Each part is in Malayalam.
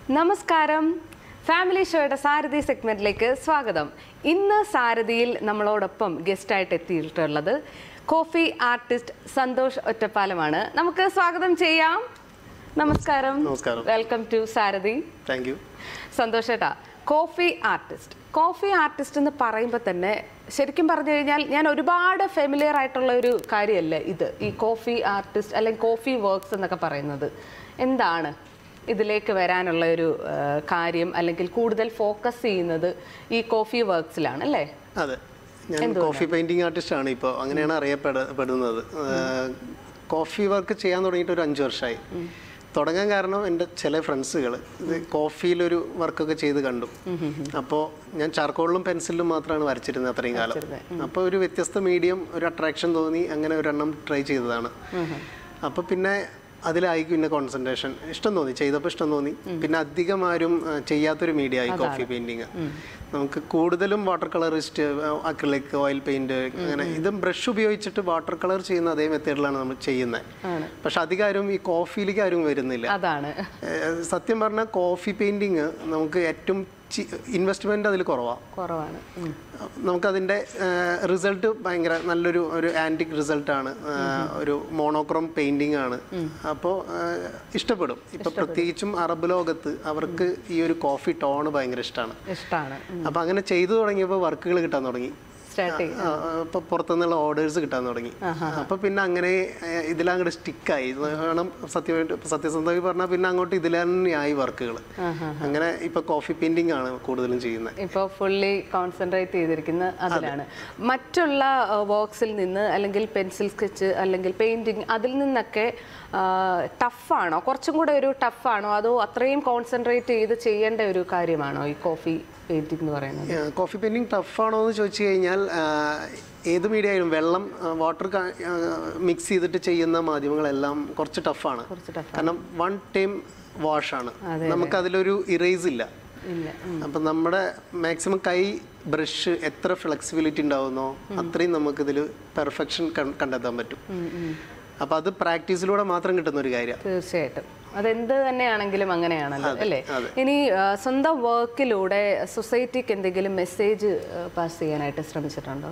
നമസ്കാരം ഫാമിലി ഷോയുടെ സാരഥി സെഗ്മെന്റിലേക്ക് സ്വാഗതം ഇന്ന് സാരഥിയിൽ നമ്മളോടൊപ്പം ഗസ്റ്റായിട്ട് എത്തിയിട്ടുള്ളത് കോഫി ആർട്ടിസ്റ്റ് സന്തോഷ് ഒറ്റപ്പാലമാണ് നമുക്ക് സ്വാഗതം ചെയ്യാം നമസ്കാരം നമസ്കാരം. Welcome to Sarathi thank you Santhosh ഏട്ടാ കോഫി ആർട്ടിസ്റ്റ് കോഫി ആർട്ടിസ്റ്റ് എന്ന് പറയുമ്പോൾ തന്നെ ശരിക്കും പറഞ്ഞു കഴിഞ്ഞാൽ ഞാൻ ഒരുപാട് ഫെമിലിയർ ആയിട്ടുള്ള ഒരു കാര്യമല്ല ഇത് ഈ കോഫി ആർട്ടിസ്റ്റ് അല്ലെങ്കിൽ കോഫി വർക്ക്സ് എന്നൊക്കെ പറയുന്നത് എന്താണ് ഇതിലേക്ക് വരാനുള്ള ഒരു ആ, കാര്യം അല്ലെങ്കിൽ കൂടുതൽ ഫോക്കസ് ചെയ്യുന്നത് ഈ കോഫി വർക്ക്സിലാണ് അല്ലേ അതെ ഞാൻ കോഫി പെയിന്റിംഗ് ആർട്ടിസ്റ്റ് ആണ് ഇപ്പോൾ അങ്ങനെയാണ് അറിയപ്പെടുന്നത് കോഫി വർക്ക് ചെയ്യാൻ തുടങ്ങിയിട്ട് ഒരു അഞ്ച് വർഷമായി തുടങ്ങാൻ കാരണം എൻ്റെ ചില ഫ്രണ്ട്സുകൾ ഇത് കോഫിയിലൊരു വർക്കൊക്കെ ചെയ്ത് കണ്ടു അപ്പോൾ ഞാൻ ചാർക്കോളിലും പെൻസിലും മാത്രമാണ് വരച്ചിരുന്നത് അത്രയും കാലം അപ്പോൾ ഒരു വ്യത്യസ്ത മീഡിയം ഒരു അട്രാക്ഷൻ തോന്നി അങ്ങനെ ഒരെണ്ണം ട്രൈ ചെയ്തതാണ് അപ്പോൾ പിന്നെ അതിലായി പിന്നെ കോൺസെൻട്രേഷൻ ഇഷ്ടം തോന്നി ചെയ്തപ്പോൾ ഇഷ്ടം തോന്നി പിന്നെ അധികം ആരും ആ, ചെയ്യാത്തൊരു മീഡിയ ആയി കോഫി പെയിന്റിങ് നമുക്ക് കൂടുതലും water colourist acrylic oil paint അങ്ങനെ ഇത് ബ്രഷ് ഉപയോഗിച്ചിട്ട് വാട്ടർ കളർ ചെയ്യുന്ന അതേ മെത്തേഡിലാണ് നമ്മൾ ചെയ്യുന്നത് പക്ഷെ അധികം ആരും ഈ കോഫിയിലേക്ക് ആരും വരുന്നില്ല അതാണ് ഏഹ് സത്യം പറഞ്ഞാൽ കോഫി പെയിന്റിങ് നമുക്ക് ഏറ്റവും ഇൻവെസ്റ്റ്മെന്റ് അതിൽ കുറവാണ് കുറവാണ് ഉം. നമുക്കതിൻ്റെ റിസൾട്ട് ഭയങ്കര നല്ലൊരു ഒരു ആൻറ്റിക് റിസൾട്ടാണ് ഒരു മോണോക്രോം പെയിൻറ്റിംഗ് ആണ് അപ്പോൾ ഇഷ്ടപ്പെടും ഇപ്പം പ്രത്യേകിച്ചും അറബ് ലോകത്ത് അവർക്ക് ഈ ഒരു കോഫി ടോൺ ഭയങ്കര ഇഷ്ടമാണ് ഇഷ്ടമാണ് അപ്പോൾ അങ്ങനെ ചെയ്തു തുടങ്ങിയപ്പോൾ വർക്കുകൾ കിട്ടാൻ തുടങ്ങി സ്റ്റാർട്ട് ചെയ്യും അപ്പോൾ പുറത്തുനിന്നുള്ള ഓർഡേഴ്സ് കിട്ടാൻ തുടങ്ങി അപ്പോൾ പിന്നെ അങ്ങനെ ഏഹ്, ഇതിലങ്ങോട്ട് സ്റ്റിക്കായി വേണം സത്യമായിട്ട് സത്യസന്ധമായി പറഞ്ഞാൽ പിന്നെ അങ്ങോട്ട് ഇതിൽ തന്നെയായി വർക്കുകൾ അങ്ങനെ ഇപ്പോൾ കോഫി പെയിൻറ്റിംഗ് ആണ് കൂടുതലും ചെയ്യുന്നത് ഇപ്പോൾ ഫുള്ളി കോൺസെൻട്രേറ്റ് ചെയ്തിരിക്കുന്ന അതിലാണ് മറ്റുള്ള വർക്ക്സിൽ നിന്ന് അല്ലെങ്കിൽ പെൻസിൽ സ്കെച്ച് അല്ലെങ്കിൽ പെയിന്റിങ് അതിൽ നിന്നൊക്കെ ടഫാണോ കുറച്ചും കൂടെ ഒരു ടഫാണോ അതോ അത്രയും കോൺസെൻട്രേറ്റ് ചെയ്ത് ചെയ്യേണ്ട ഒരു കാര്യമാണോ ഈ കോഫി പെയിന്റിംഗ് എന്ന് പറയുന്നത് കോഫി പെയിൻറ്റിങ് ടഫാണോ എന്ന് ചോദിച്ചു കഴിഞ്ഞാൽ ആ, ഏത് മീഡിയ ആയാലും വെള്ളം വാട്ടർ മിക്സ് ചെയ്തിട്ട് ചെയ്യുന്ന മാധ്യമങ്ങളെല്ലാം കുറച്ച് ടഫാണ് കുറച്ച് tough കാരണം വൺ ടൈം വാഷാണ് നമുക്ക് അതിലൊരു ഇറേസ് ഇല്ല ഇല്ല അപ്പം നമ്മുടെ മാക്സിമം കൈ ബ്രഷ് എത്ര ഫ്ലെക്സിബിലിറ്റി ഉണ്ടാവുന്നോ അത്രയും നമുക്കിതിൽ പെർഫെക്ഷൻ കണ്ടെത്താൻ പറ്റും അപ്പം അത് പ്രാക്ടീസിലൂടെ മാത്രം കിട്ടുന്ന ഒരു കാര്യമാണ് തീർച്ചയായിട്ടും അതെന്ത് തന്നെയാണെങ്കിലും അങ്ങനെയാണല്ലോ അല്ലേ ഇനി ആ, സ്വന്തം വർക്കിലൂടെ സൊസൈറ്റിക്ക് എന്തെങ്കിലും മെസ്സേജ് പാസ് ചെയ്യാനായിട്ട് ശ്രമിച്ചിട്ടുണ്ടോ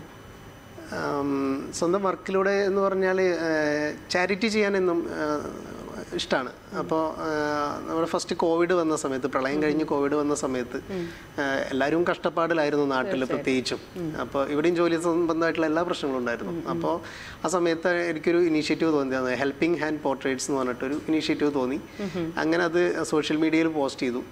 ആം, സ്വന്തം വർക്കിലൂടെ എന്ന് പറഞ്ഞാൽ ചാരിറ്റി ചെയ്യാനെന്നും ഇഷ്ടമാണ് അപ്പോൾ നമ്മുടെ ഫസ്റ്റ് കോവിഡ് വന്ന സമയത്ത് പ്രളയം കഴിഞ്ഞ് കോവിഡ് വന്ന സമയത്ത് ആ, എല്ലാവരും കഷ്ടപ്പാടിലായിരുന്നു നാട്ടിൽ പ്രത്യേകിച്ചും അപ്പോൾ ഇവിടെയും ജോലി സംബന്ധമായിട്ടുള്ള എല്ലാ പ്രശ്നങ്ങളും ഉണ്ടായിരുന്നു അപ്പോൾ ആ സമയത്ത് എനിക്കൊരു ഇനീഷ്യേറ്റീവ് തോന്നിയത് ഹെൽപ്പിംഗ് ഹാൻഡ് പോർട്രേറ്റ്സ് എന്ന് പറഞ്ഞിട്ടൊരു ഇനീഷ്യേറ്റീവ് തോന്നി അങ്ങനെ അത് സോഷ്യൽ മീഡിയയിൽ പോസ്റ്റ് ചെയ്തു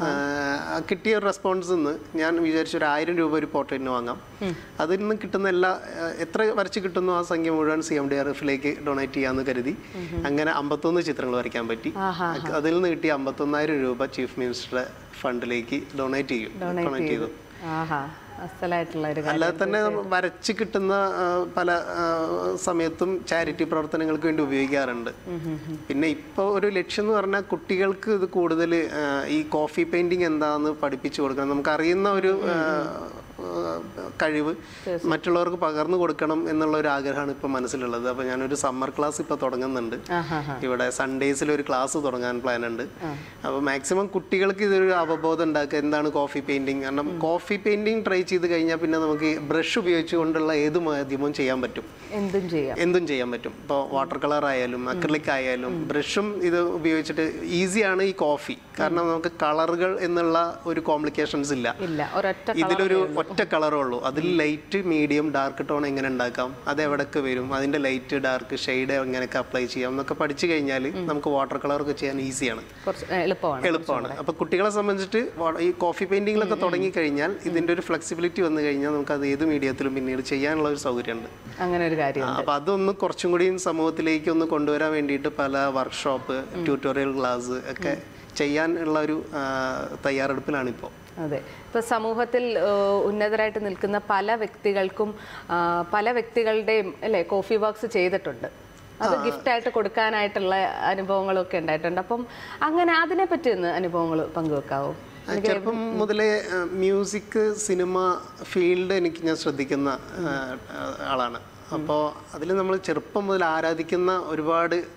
ആ, കിട്ടിയ ഒരു റെസ്പോൺസ് നിന്ന് ഞാൻ വിചാരിച്ചു ഒരു ആയിരം രൂപ ഒരു പോർട്രേറ്റിന് വാങ്ങാം അതിൽ നിന്ന് കിട്ടുന്ന എല്ലാ ആ, എത്ര വരച്ച് കിട്ടുന്നു ആ സംഖ്യ മുഴുവൻ സി എം ഡി ആർ എഫിലേക്ക് ഡൊണേറ്റ് ചെയ്യാമെന്ന് കരുതി അങ്ങനെ അമ്പത്തൊന്ന് ചിത്രങ്ങൾ വരയ്ക്കാൻ പറ്റി അതിൽ നിന്ന് കിട്ടിയ അമ്പത്തൊന്നായിരം രൂപ ചീഫ് മിനിസ്റ്ററുടെ ഫണ്ടിലേക്ക് ഡൊണേറ്റ് ചെയ്യും ഡൊണേറ്റ് ചെയ്തു ആഹാ അസലായിട്ടുള്ള ഒരു കാര്യം അല്ലാതെ തന്നെ നമ്മൾ വരച്ച് കിട്ടുന്ന ആ, പല ആ, സമയത്തും ചാരിറ്റി പ്രവർത്തനങ്ങൾക്ക് വേണ്ടി ഉപയോഗിക്കാറുണ്ട് പിന്നെ ഇപ്പോൾ ഒരു ലക്ഷ്യം എന്ന് പറഞ്ഞാൽ കുട്ടികൾക്ക് ഇത് കൂടുതൽ ഈ കോഫി പെയിന്റിങ് എന്താന്ന് പഠിപ്പിച്ചു കൊടുക്കണം നമുക്ക് അറിയുന്ന ഒരു ആ, ആ, കഴിവ് മറ്റുള്ളവർക്ക് പകർന്നു കൊടുക്കണം എന്നുള്ള ഒരു ആഗ്രഹമാണ് ഇപ്പം മനസ്സിലുള്ളത് അപ്പോൾ ഞാനൊരു സമ്മർ ക്ലാസ് ഇപ്പോൾ തുടങ്ങുന്നുണ്ട് ആഹാ ഇവിടെ സൺഡേസിൽ ഒരു ക്ലാസ് തുടങ്ങാൻ പ്ലാൻ ഉണ്ട് അപ്പോൾ മാക്സിമം കുട്ടികൾക്ക് ഇതൊരു അവബോധം ഉണ്ടാക്കുക എന്താണ് കോഫി പെയിന്റിങ് കാരണം കോഫി പെയിന്റിങ് ട്രൈ ചെയ്ത് കഴിഞ്ഞാൽ പിന്നെ നമുക്ക് ബ്രഷ് ഉപയോഗിച്ചുകൊണ്ടുള്ള ഏത് മാധ്യമവും ചെയ്യാൻ പറ്റും എന്തും ചെയ്യാം എന്തും ചെയ്യാൻ പറ്റും ഇപ്പോൾ വാട്ടർ കളർ ആയാലും അക്രലിക് ആയാലും ബ്രഷും ഇത് ഉപയോഗിച്ചിട്ട് ഈസിയാണ് ഈ കോഫി കാരണം നമുക്ക് കളറുകൾ എന്നുള്ള ഒരു കോംപ്ലിക്കേഷൻസ് ഇല്ല ഇല്ല ഒരൊറ്റ ഇതിലൊരു ഒറ്റ കളറേ ഉള്ളൂ അതിൽ ലൈറ്റ് മീഡിയം ഡാർക്ക് ടോൺ എങ്ങനെ ഉണ്ടാക്കാം അത് എവിടൊക്കെ വരും അതിന്റെ ലൈറ്റ് ഡാർക്ക് ഷെയ്ഡ് എങ്ങനെയൊക്കെ അപ്ലൈ ചെയ്യാം എന്നൊക്കെ പഠിച്ചു കഴിഞ്ഞാൽ നമുക്ക് വാട്ടർ കളറൊക്കെ ചെയ്യാൻ ഈസിയാണ് കുറച്ച് ഏ, എളുപ്പമാണ് എളുപ്പമാണ് അപ്പൊ കുട്ടികളെ സംബന്ധിച്ചിട്ട് വ- ഈ കോഫി പെയിന്റിങ്ങിലൊക്കെ തുടങ്ങി കഴിഞ്ഞാൽ ഇതിന്റെ ഒരു ഫ്ലെക്സിബിലിറ്റി വന്നു കഴിഞ്ഞാൽ നമുക്ക് അത് ഏത് മീഡിയത്തിലും പിന്നീട് ചെയ്യാനുള്ള ഒരു സൗകര്യമുണ്ട് അങ്ങനെ ഒരു കാര്യം അപ്പൊ അതൊന്ന് കുറച്ചും കൂടി സമൂഹത്തിലേക്ക് ഒന്ന് കൊണ്ടുവരാൻ വേണ്ടിയിട്ട് പല വർക്ക്ഷോപ്പ് ട്യൂട്ടോറിയൽ ക്ലാസ് ഒക്കെ ചെയ്യാനുള്ള ഒരു ആ, തയ്യാറെടുപ്പിലാണ് ഇപ്പോൾ അതെ ഇപ്പൊ സമൂഹത്തിൽ ഏ, ഉന്നതരായിട്ട് നിൽക്കുന്ന പല വ്യക്തികൾക്കും ആ, പല വ്യക്തികളുടെയും അല്ലെ കോഫി വർക്ക്സ് ചെയ്തിട്ടുണ്ട് അത് ഗിഫ്റ്റ് ആയിട്ട് കൊടുക്കാനായിട്ടുള്ള അനുഭവങ്ങളൊക്കെ ഉണ്ടായിട്ടുണ്ട് അപ്പം അങ്ങനെ അതിനെ പറ്റി ഒന്ന് അനുഭവങ്ങൾ പങ്കുവെക്കാവോ ആ, ചെറുപ്പം മുതലേ മ്യൂസിക് സിനിമ ഫീൽഡ് എനിക്ക് ഞാൻ ശ്രദ്ധിക്കുന്ന ആ, ആ, ആളാണ് അപ്പോൾ അതിൽ നമ്മൾ ചെറുപ്പം മുതൽ ആരാധിക്കുന്ന ഒരുപാട്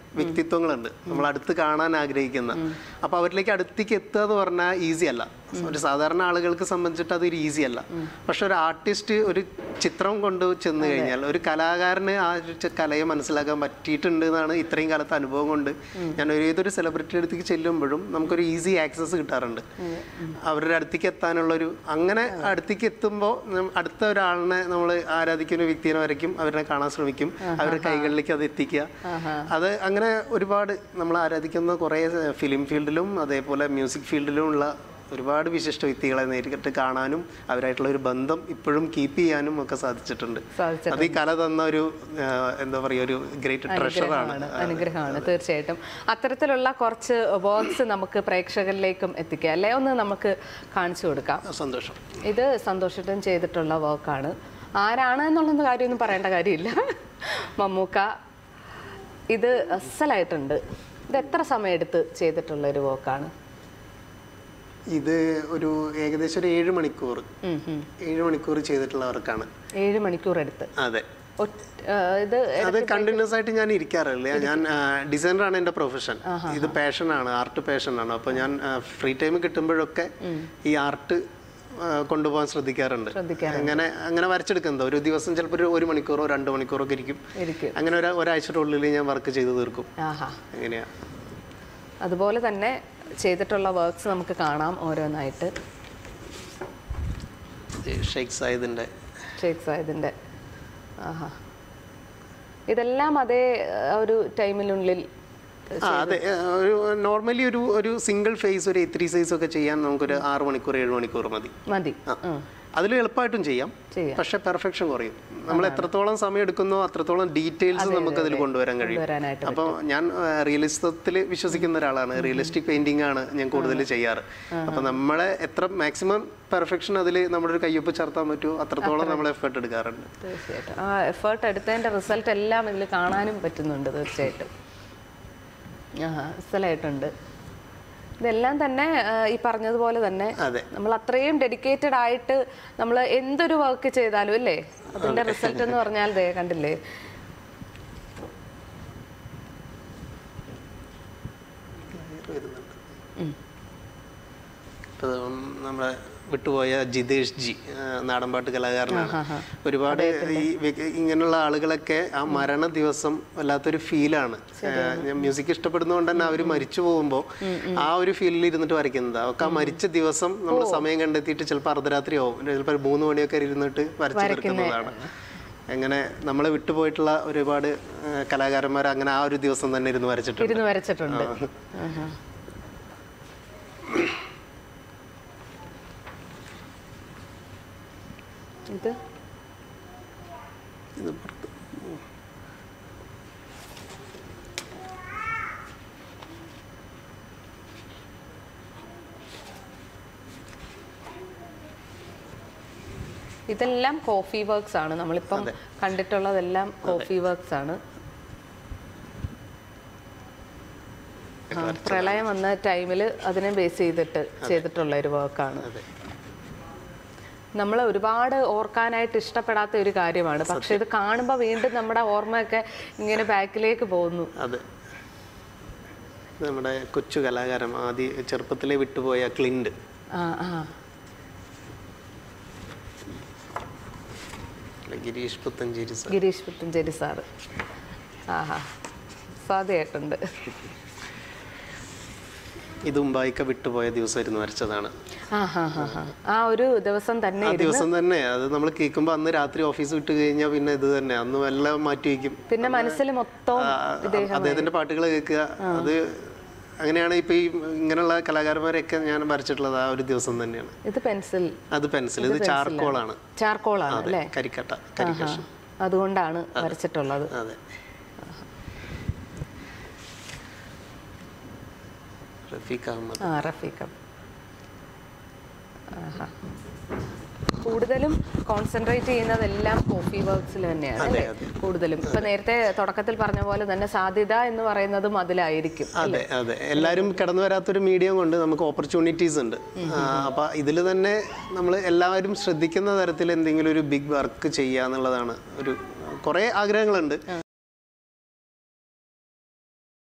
വ്യക്തിത്വങ്ങളുണ്ട് നമ്മൾ അടുത്ത് കാണാൻ ആഗ്രഹിക്കുന്ന അപ്പൊ അവരിലേക്ക് അടുത്തേക്ക് എത്തുക എന്ന് പറഞ്ഞാൽ ഈസി അല്ല ഒരു സാധാരണ ആളുകൾക്ക് സംബന്ധിച്ചിട്ട് അതൊരു ഈസി അല്ല പക്ഷെ ഒരു ആർട്ടിസ്റ്റ് ഒരു ചിത്രം കൊണ്ട് ചെന്ന് കഴിഞ്ഞാൽ ഒരു കലാകാരന് ആ ഒരു ച- കലയെ മനസ്സിലാക്കാൻ പറ്റിയിട്ടുണ്ട് എന്നാണ് ഇത്രയും കാലത്തെ അനുഭവം കൊണ്ട് ഞാൻ ഒരു ഏതൊരു സെലിബ്രിറ്റി അടുത്തേക്ക് ചെല്ലുമ്പോഴും നമുക്കൊരു ഈസി ആക്സസ് കിട്ടാറുണ്ട് അവരുടെ അടുത്തേക്ക് എത്താനുള്ളൊരു അങ്ങനെ അടുത്തേക്ക് എത്തുമ്പോൾ അടുത്ത ഒരാളിനെ നമ്മൾ ആരാധിക്കുന്ന ഒരു വ്യക്തിനെ വരയ്ക്കും അവരെ കാണാൻ ശ്രമിക്കും അവരുടെ കൈകളിലേക്ക് അത് എത്തിക്കുക അത് അങ്ങനെ ഒരുപാട് നമ്മൾ ആരാധിക്കുന്ന കുറേ ഫിലിം ഫീൽഡിലും അതേപോലെ മ്യൂസിക് ഫീൽഡിലും ഉള്ള ഒരുപാട് വിശിഷ്ട വ്യക്തികളെ നേരിട്ട് കാണാനും അവരായിട്ടുള്ള ഒരു ബന്ധം ഇപ്പോഴും കീപ്പ് ചെയ്യാനും ഒക്കെ സാധിച്ചിട്ടുണ്ട് സാധിച്ചിട്ടുണ്ട്. അത് ഈ കല തന്ന ഒരു ആ, എന്താ പറയുക ഒരു ഗ്രേറ്റ് ട്രഷറാണ് അനുഗ്രഹമാണ് അനുഗ്രഹമാണ് തീർച്ചയായിട്ടും അത്തരത്തിലുള്ള കുറച്ച് വർക്ക്സ് നമുക്ക് പ്രേക്ഷകരിലേക്കും എത്തിക്കാം അല്ലേ ഒന്ന് നമുക്ക് കാണിച്ചു കൊടുക്കാം സന്തോഷം ഇത് സന്തോഷിട്ടും ചെയ്തിട്ടുള്ള വർക്കാണ് ആരാണ് എന്നുള്ള കാര്യമൊന്നും പറയേണ്ട കാര്യമില്ല മമ്മൂക്ക ഇത് അസലായിട്ടുണ്ട് ഇത് എത്ര സമയം എടുത്ത് ചെയ്തിട്ടുള്ള ഒരു വർക്കാണ് ഇത് ഒരു ഏകദേശം ഒരു ഏഴ് മണിക്കൂർ ഏഴ് മണിക്കൂർ ചെയ്തിട്ടുള്ള വർക്കാണ് ഏഴ് മണിക്കൂർ എടുത്ത് അതെ ഒറ്റ- ആ, ഇത് അത് കണ്ടിന്യൂസ് ആയിട്ട് ഞാൻ ഇരിക്കാറില്ല ഞാൻ ഡിസൈനർ ആണ് എൻ്റെ പ്രൊഫഷൻ ഇത് പാഷനാണ് ആർട്ട് പാഷനാണ് അപ്പോൾ ഞാൻ ഫ്രീ ടൈം കിട്ടുമ്പോഴൊക്കെ ഈ ആർട്ട് കൊണ്ടുപോകാൻ ശ്രദ്ധിക്കാറുണ്ട് ശ്രദ്ധിക്കാറുണ്ട്. അങ്ങനെ അങ്ങനെ വരച്ചെടുക്കുന്നത് ഒരു ദിവസം ചിലപ്പോൾ ഒരു ഒരു മണിക്കൂറോ രണ്ട് മണിക്കൂറോ ഒക്കെ ഇരിക്കും ഇരിക്കും അങ്ങനെ ഒരു ഒരാഴ്ചയുടെ ഉള്ളിൽ ഞാൻ വർക്ക് ചെയ്ത് തീർക്കും ആഹാ അങ്ങനെയാ അതുപോലെ തന്നെ ചെയ്തിട്ടുള്ള വർക്ക്സ് നമുക്ക് കാണാം ഓരോന്നായിട്ട് ഷെയ്ഖ് സായിദിൻ്റെ ഷേഖ് സായദിൻ്റെ ആഹാ ഇതെല്ലാം അതേ ആ, ഒരു ടൈമിനുള്ളിൽ ആ അതെ ഏ, ഒരു നോർമലി ഒരു ഒരു സിംഗിൾ ഫേസ് ഒരു ത്രീ സൈസ് ഒക്കെ ചെയ്യാൻ നമുക്കൊരു ആറ് മണിക്കൂർ ഏഴ് മണിക്കൂർ മതി മതി ഉം. അതിൽ എളുപ്പമായിട്ടും ചെയ്യാം ചെയ്യാം. പക്ഷെ പെർഫെക്ഷൻ കുറയും നമ്മൾ എത്രത്തോളം സമയം എടുക്കുന്നോ അത്രത്തോളം ഡീറ്റെയിൽസ് നമുക്ക് അതിൽ കൊണ്ടുവരാൻ കഴിയും കൊണ്ടുവരാനായിട്ട് അപ്പോൾ ഞാൻ റിയലിസത്തിൽ വിശ്വസിക്കുന്ന ഒരാളാണ് റിയലിസ്റ്റിക് പെയിന്റിംഗ് ആണ് ഞാൻ കൂടുതൽ ചെയ്യാറ് അപ്പോൾ നമ്മളെ എത്ര മാക്സിമം പെർഫെക്ഷൻ അതിൽ നമ്മുടെ ഒരു കയ്യൊപ്പ് ചേർത്താൻ പറ്റുമോ അത്രത്തോളം നമ്മൾ എഫേർട്ട് എടുക്കാറുണ്ട് തീർച്ചയായിട്ടും ആ എഫേർട്ട് എടുത്തതിൻ്റെ റിസൾട്ട് എല്ലാം ഇതിൽ കാണാനും പറ്റുന്നുണ്ട് തീർച്ചയായിട്ടും ആഹാ സ്ഥലമായിട്ടുണ്ട് ഇതെല്ലാം തന്നെ ആ, ഈ പറഞ്ഞതുപോലെ തന്നെ അതെ നമ്മൾ അത്രയും ഡെഡിക്കേറ്റഡ് ആയിട്ട് നമ്മൾ എന്തൊരു വർക്ക് ചെയ്താലും അല്ലേ അതിന്റെ റിസൾട്ട് എന്ന് പറഞ്ഞാൽ ദേ കണ്ടില്ലേ ഇപ്പം നമ്മളെ വിട്ടുപോയ ജിതേഷ് ജി ആ, നാടൻപാട്ട് കലാകാരനാണ് ഒരുപാട് ഈ വ്യ- ഇങ്ങനെയുള്ള ആളുകളൊക്കെ ആ മരണ ദിവസം വല്ലാത്തൊരു ഫീലാണ് ഞാൻ മ്യൂസിക് ഇഷ്ടപ്പെടുന്നതുകൊണ്ട് തന്നെ അവർ മരിച്ചു പോകുമ്പോൾ ആ ഒരു ഫീലിൽ ഇരുന്നിട്ട് വരയ്ക്കുന്നത് അവർക്ക് ആ മരിച്ച ദിവസം നമ്മൾ സമയം കണ്ടെത്തിയിട്ട് ചിലപ്പോൾ അർദ്ധരാത്രി ആവും ചിലപ്പോൾ ഒരു മൂന്ന് മണിയൊക്കെ ഇരുന്നിട്ട് വരച്ചു തീർക്കുന്നതാണ് അങ്ങനെ നമ്മളെ വിട്ടുപോയിട്ടുള്ള ഒരുപാട് കലാകാരന്മാർ അങ്ങനെ ആ ഒരു ദിവസം തന്നെ ഇരുന്ന് വരച്ചിട്ടുണ്ട് ഇരുന്ന് വരച്ചിട്ടുണ്ട് ആഹാ. ഇത് ഇത് പുറത്ത് ഇതെല്ലാം കോഫി വർക്ക്സ് ആണ് നമ്മളിപ്പം കണ്ടിട്ടുള്ളതെല്ലാം കോഫി വർക്ക്സ് ആണ് ആ, പ്രളയം വന്ന ടൈമിൽ അതിനെ ബേസ് ചെയ്തിട്ട് ചെയ്തിട്ടുള്ള ഒരു വർക്കാണ് അതെ നമ്മൾ ഒരുപാട് ഓർക്കാനായിട്ട് ഇഷ്ടപ്പെടാത്ത ഒരു കാര്യമാണ് പക്ഷെ ഇത് കാണുമ്പോൾ വീണ്ടും നമ്മുടെ ഓർമ്മയൊക്കെ ഇങ്ങനെ ബാക്കിലേക്ക് പോകുന്നു അതെ നമ്മുടെ കൊച്ചു കലാകാരൻ ആദ്യ ചെറുപ്പത്തിലെ വിട്ടുപോയ ക്ലിൻഡ് ആ ആ ഗിരീഷ് പുത്തഞ്ചേരി സാർ ഗിരീഷ് പുത്തഞ്ചേരി സാറ് ആഹാ സാധ്യമായിട്ടുണ്ട് ഇത് മുമ്പായിക്ക വിട്ടുപോയ ദിവസമായിരുന്നു വരച്ചതാണ് ആ ഹാ ഹാ ഹാ ആ ഒരു ദിവസം തന്നെ ആ ദിവസം തന്നെ അത് നമ്മൾ കേൾക്കുമ്പോൾ അന്ന് രാത്രി ഓഫീസ് വിട്ട് കഴിഞ്ഞാൽ പിന്നെ ഇത് തന്നെ അന്ന് എല്ലാം മാറ്റി വയ്ക്കും പിന്നെ മനസ്സിൽ മൊത്തം ആ, അദ്ദേഹത്തിന്റെ പാട്ടുകൾ കേൾക്കുക അത് അങ്ങനെയാണ് ഇപ്പൊ ഈ ഇങ്ങനെയുള്ള കലാകാരന്മാരെയൊക്കെ ഞാൻ വരച്ചിട്ടുള്ളത് ആ ഒരു ദിവസം തന്നെയാണ് ഇത് പെൻസിൽ അത് പെൻസിൽ ഇത് ചാർക്കോളാണ് ചാർക്കോളാണ് അല്ലേ കരിക്കട്ട കരിക്കഷൻ അതുകൊണ്ടാണ് വരച്ചിട്ടുള്ളത് അതെ റഫീഖ് അഹമ്മദ് ആ റഫീഖം ആഹാ. കൂടുതലും കോൺസെൻട്രേറ്റ് ചെയ്യുന്നതെല്ലാം കോഫി വർക്ക്സിൽ തന്നെയാണ് അല്ലേ കൂടുതലും ഇപ്പൊ നേരത്തെ തുടക്കത്തിൽ പറഞ്ഞ പോലെ തന്നെ സാധ്യത എന്ന് പറയുന്നതും അതിലായിരിക്കും അതെ അതെ എല്ലാവരും കടന്നു വരാത്തൊരു മീഡിയം കൊണ്ട് നമുക്ക് ഓപ്പർച്യൂണിറ്റീസ് ഉണ്ട് ആ, അപ്പൊ ഇതിൽ തന്നെ നമ്മൾ എല്ലാവരും ശ്രദ്ധിക്കുന്ന തരത്തിൽ എന്തെങ്കിലും ഒരു ബിഗ് വർക്ക് ചെയ്യുക എന്നുള്ളതാണ് ഒരു കുറേ ആഗ്രഹങ്ങളുണ്ട്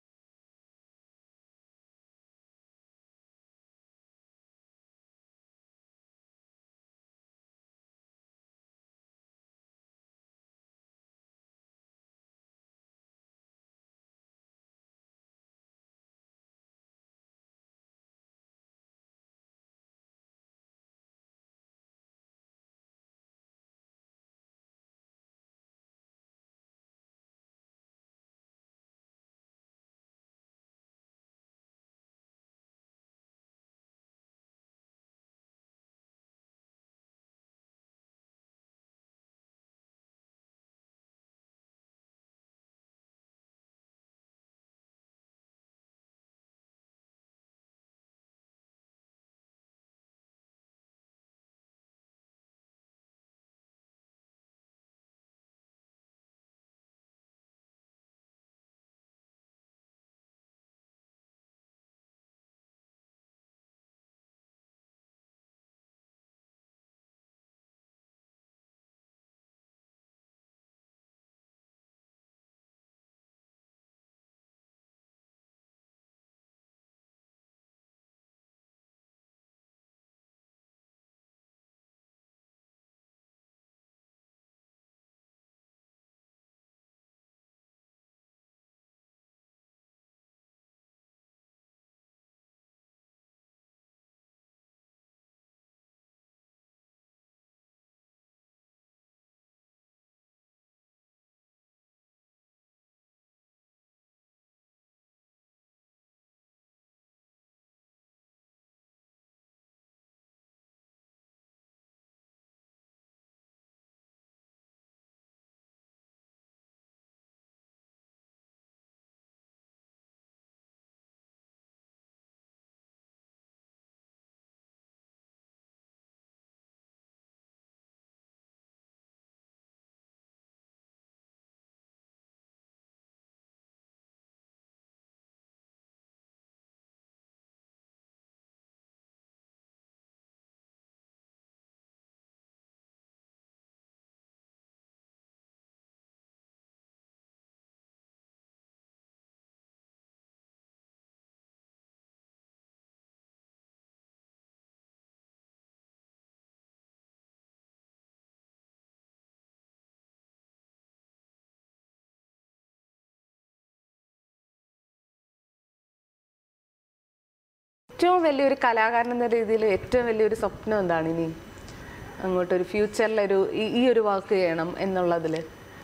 ഏറ്റവും വലിയൊരു കലാകാരൻ എന്ന രീതിയിൽ ഏറ്റവും വലിയൊരു സ്വപ്നം എന്താണ് ഇനി അങ്ങോട്ടൊരു ഫ്യൂച്ചറിലൊരു ഈ- ഈ ഒരു വർക്ക് ചെയ്യണം എന്നുള്ളതിൽ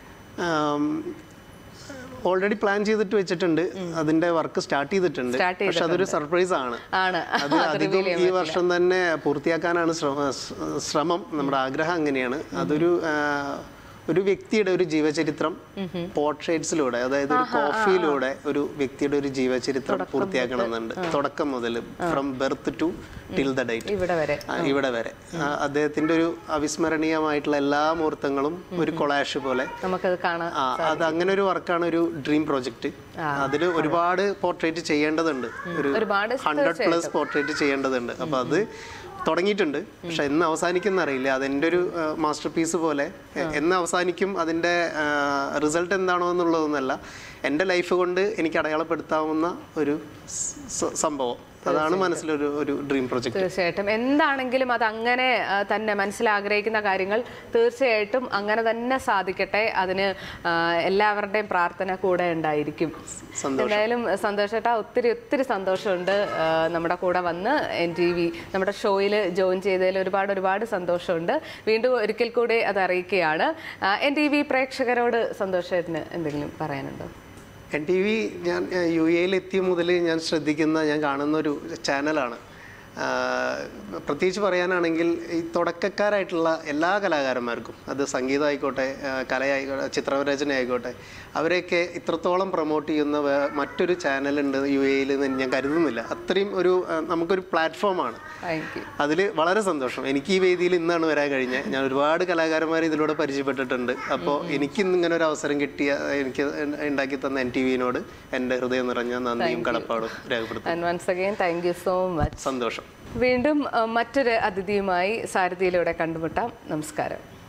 ഓൾറെഡി പ്ലാൻ ചെയ്തിട്ട് വെച്ചിട്ടുണ്ട് അതിന്റെ വർക്ക് സ്റ്റാർട്ട് ചെയ്തിട്ടുണ്ട് Start പക്ഷെ അതൊരു സർപ്രൈസ് ആണ് ആണ് അത് അധികം ഈ വർഷം തന്നെ പൂർത്തിയാക്കാനാണ് ശ്രമ- ശ്രമം നമ്മുടെ ആഗ്രഹം അങ്ങനെയാണ് അതൊരു ആ, ഒരു വ്യക്തിയുടെ ഒരു ജീവചരിത്രം പോർട്രേറ്റ്സിലൂടെ അതായത് ഒരു കോഫിയിലൂടെ ഒരു വ്യക്തിയുടെ ഒരു ജീവചരിത്രം പൂർത്തിയാക്കണമെന്നുണ്ട് തുടക്കം മുതൽ from birth to till the date ഇവിടെ വരെ ഇവിടെ വരെ ആ, അദ്ദേഹത്തിന്റെ ഒരു അവിസ്മരണീയമായിട്ടുള്ള എല്ലാ മുഹൂർത്തങ്ങളും ഒരു കൊളാഷ് പോലെ നമുക്കത് കാണാം ആ അത് അങ്ങനെ ഒരു വർക്കാണ് ഒരു ഡ്രീം പ്രോജക്റ്റ് അതിൽ ഒരുപാട് പോർട്രേറ്റ് ചെയ്യേണ്ടതുണ്ട് ഒരു ഒരുപാട് ഹൺഡ്രഡ് പ്ലസ് പോർട്രേറ്റ് ചെയ്യേണ്ടതുണ്ട് അപ്പൊ അത് തുടങ്ങിയിട്ടുണ്ട് പക്ഷെ എന്ന് അവസാനിക്കുന്ന അറിയില്ല അതെന്റെ ഒരു മാസ്റ്റർ പീസ് പോലെ എ- എന്ന് അവസാനിക്കും അതിന്റെ റിസൾട്ട് എന്താണോ എന്നുള്ളതൊന്നല്ല എൻ്റെ ലൈഫ് കൊണ്ട് എനിക്ക് അടയാളപ്പെടുത്താവുന്ന ഒരു സ- സംഭവം അതാണ് മനസ്സിലൊരു ഒരു ഡ്രീം പ്രൊജക്ട് തീർച്ചയായിട്ടും എന്താണെങ്കിലും അത് അങ്ങനെ ആ, തന്നെ മനസ്സിൽ ആഗ്രഹിക്കുന്ന കാര്യങ്ങൾ തീർച്ചയായിട്ടും അങ്ങനെ തന്നെ സാധിക്കട്ടെ അതിന് ആ, എല്ലാവരുടെയും പ്രാർത്ഥന കൂടെ ഉണ്ടായിരിക്കും സന്തോഷം. എന്തായാലും സന്തോഷേട്ടാ ഒത്തിരി ഒത്തിരി സന്തോഷമുണ്ട് ആ, നമ്മുടെ കൂടെ വന്ന് എൻ ടി വി നമ്മുടെ ഷോയിൽ ജോയിൻ ചെയ്തതിൽ ഒരുപാട് ഒരുപാട് സന്തോഷമുണ്ട് വീണ്ടും ഒരിക്കൽ കൂടി അത് അറിയിക്കുകയാണ് എൻ ടി വി പ്രേക്ഷകരോട് സന്തോഷേട്ടന് എന്തെങ്കിലും പറയാനുണ്ടോ എൻ ടി വി ഞാൻ ഏഹ്, യു എയിൽ എത്തിയ മുതൽ ഞാൻ ശ്രദ്ധിക്കുന്ന ഞാൻ കാണുന്ന ഒരു ചാനലാണ് ആഹ്, പ്രത്യേകിച്ച് പറയാനാണെങ്കിൽ ഈ തുടക്കക്കാരായിട്ടുള്ള എല്ലാ കലാകാരന്മാർക്കും അത് സംഗീതം ആയിക്കോട്ടെ ആഹ്, കലയായിക്കോട്ടെ ചിത്രരചന ആയിക്കോട്ടെ അവരെയൊക്കെ ഇത്രത്തോളം പ്രൊമോട്ട് ചെയ്യുന്ന വേ- മറ്റൊരു ചാനലുണ്ട് യു എയിൽ ഞാൻ കരുതുന്നില്ല അത്രയും ഒരു ആഹ്, നമുക്കൊരു പ്ലാറ്റ്ഫോമാണ് താങ്ക് യു അതിൽ വളരെ സന്തോഷം എനിക്ക് ഈ വേദിയിൽ ഇന്നാണ് വരാൻ കഴിഞ്ഞത് ഞാൻ ഒരുപാട് കലാകാരന്മാരെ ഇതിലൂടെ പരിചയപ്പെട്ടിട്ടുണ്ട് അപ്പോൾ എനിക്ക് ഇന്ന് ഇങ്ങനെ ഒരു അവസരം കിട്ടിയ എനിക്ക് ഉണ്ടാക്കി തന്ന എൻ ടി വിനോട് എൻ്റെ ഹൃദയം നിറഞ്ഞ നന്ദിയും കടപ്പാടും രേഖപ്പെടുത്തും and once again thank you so much സന്തോഷം വീണ്ടും അഹ്, മറ്റൊരു അതിഥിയുമായി സാരഥിയിലൂടെ കണ്ടുമുട്ടാം നമസ്കാരം